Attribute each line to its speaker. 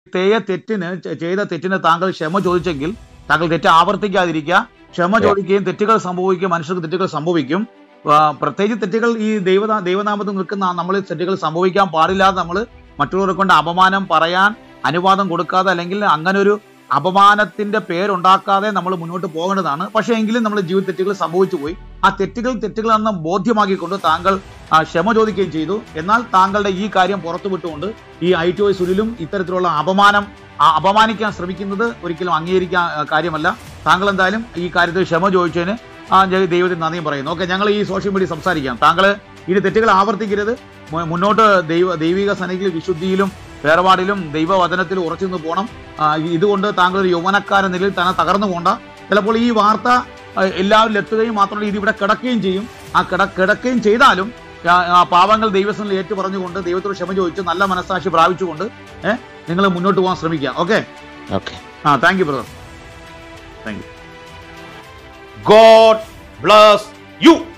Speaker 1: തേയ തെറ്റിന് ചെ- ചെയ്ത തെറ്റിന് താങ്കൾ ക്ഷമ ചോദിച്ചെങ്കിൽ താങ്കൾ തെറ്റ് ആവർത്തിക്കാതിരിക്കുക ക്ഷമ
Speaker 2: Yeah.
Speaker 1: ചോദിക്കുകയും തെറ്റുകൾ സംഭവിക്കും മനുഷ്യർക്ക് തെറ്റുകൾ സംഭവിക്കും ആ, പ്രത്യേകിച്ച് തെറ്റുകൾ ഈ ദൈവ ദൈവനാമത്തിൽ നിൽക്കുന്ന നമ്മൾ തെറ്റുകൾ സംഭവിക്കാൻ പാടില്ലാതെ നമ്മൾ മറ്റുള്ളവരെ കൊണ്ട് അപമാനം പറയാൻ അനുവാദം കൊടുക്കാതെ അല്ലെങ്കിൽ അങ്ങനെ ഒരു അപമാനത്തിന്റെ പേരുണ്ടാക്കാതെ നമ്മൾ മുന്നോട്ട് പോകേണ്ടതാണ് പക്ഷേ എങ്കിലും നമ്മൾ ജീവിത തെറ്റുകൾ സംഭവിച്ചു പോയി ആ തെറ്റുകൾ തെറ്റുകളെന്ന് ബോധ്യമാക്കിക്കൊണ്ട് താങ്കൾ ആ, ക്ഷമ ചോദിക്കുകയും ചെയ്തു എന്നാൽ താങ്കളുടെ ഈ കാര്യം പുറത്തു വിട്ടുകൊണ്ട് ഈ ഐ ടി ഒ സുനിലും ഇത്തരത്തിലുള്ള അപമാനം ആ, അപമാനിക്കാൻ ശ്രമിക്കുന്നത് ഒരിക്കലും അംഗീകരിക്കാൻ ആ, കാര്യമല്ല താങ്കൾ എന്തായാലും ഈ കാര്യത്തിൽ ക്ഷമ ചോദിച്ചതിന് ആ ഞാൻ ദൈവത്തിന് നന്ദിയും പറയുന്നു ഓക്കെ ഞങ്ങൾ ഈ സോഷ്യൽ മീഡിയ സംസാരിക്കാം താങ്കൾ ഇനി തെറ്റുകൾ ആവർത്തിക്കരുത് മു- മുന്നോട്ട് ദൈവ ദൈവിക സന്നിധിയിൽ വിശുദ്ധിയിലും വേർപാടിലും ദൈവവചനത്തിൽ ഉറച്ചു നിന്ന് പോകണം ആ, ഇതുകൊണ്ട് താങ്കൾ ഒരു യൗവനക്കാരൻ നിലയിൽ തന്നെ തകർന്നു പോണ്ട ചിലപ്പോൾ ഈ വാർത്ത ആ, എല്ലാവരും എത്തുകയും മാത്രമല്ല ഇത് ഇവിടെ കിടക്കുകയും ചെയ്യും ആ കിട കിടക്കുകയും ചെയ്താലും ആ, ആ പാവങ്ങൾ ദൈവസ്ഥനിൽ ഏറ്റു പറഞ്ഞുകൊണ്ട് ദൈവത്തോട് ക്ഷമ ചോദിച്ച് നല്ല മനസ്സാക്ഷി പ്രാപിച്ചുകൊണ്ട് ഏഹ് നിങ്ങൾ മുന്നോട്ട് പോകാൻ ശ്രമിക്കുക ഓക്കെ
Speaker 2: ഓക്കെ
Speaker 1: ആ thank you brother thank you
Speaker 2: God bless U